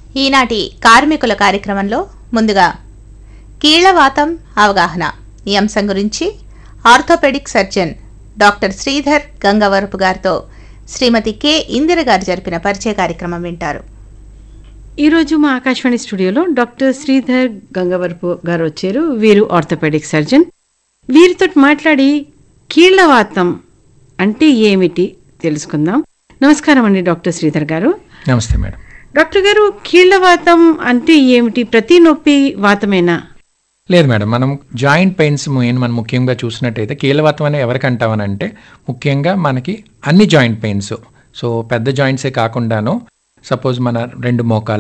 ఈనాటి కార్మికుల కార్యక్రమంలో ముందుగా కీళ్లవాతం అవగాహన ఈ అంశం గురించి orthopaedic surgeon doctor Sridhar Gangavarapu గారితో శ్రీమతి కె ఇందిర గారు జరిపిన పరిచయ కార్యక్రమం వింటారు ఈరోజు మా ఆకాశవాణి స్టూడియోలో డాక్టర్ శ్రీధర్ గంగవరపు గారు వచ్చారు వీరు ఆర్థోపెడిక్ సర్జన్ వీరితో మాట్లాడి కీళ్లవాతం అంటే ఏమిటి తెలుసుకుందాం నమస్కారం అండి డాక్టర్ శ్రీధర్ గారు నమస్తే మేడం డాక్టర్ గారు కీళ్లవాతం అంటే ఏమిటి ప్రతి నొప్పి వాతమేనా లేదు మేడం మనం జాయింట్ పెయిన్స్ మెయిన్ మనం ముఖ్యంగా చూసినట్టయితే కీలవాతం అనే ఎవరికి అంటామనంటే ముఖ్యంగా మనకి అన్ని జాయింట్ పెయిన్స్ సో పెద్ద జాయింట్సే కాకుండాను సపోజ్ మన రెండు మోకాలు